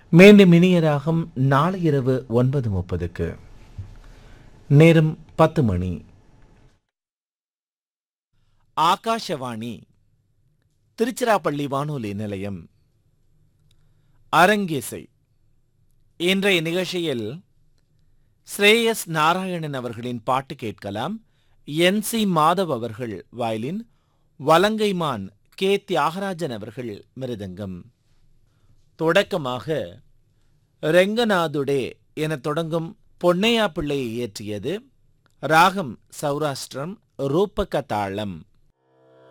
மீண்டும் இனிய ராகம் நாளை இரவு ஒன்பது முப்பதுக்கு நேரம் பத்து மணி ஆகாஷவாணி திருச்சிராப்பள்ளி வானொலி நிலையம் அரங்கேசை இன்றைய நிகழ்ச்சியில் ஸ்ரேயஸ் நாராயணன் அவர்களின் பாட்டு கேட்கலாம் என் சி மாதவ் அவர்கள் வயலின் வலங்கைமான் கே தியாகராஜன் அவர்கள் மிருதங்கம் தொடக்கமாக ரெங்கநாதுடே என தொடங்கும் பொன்னையா பிள்ளையை இயற்றியது ராகம் சௌராஷ்டிரம் ரூபக தாளம்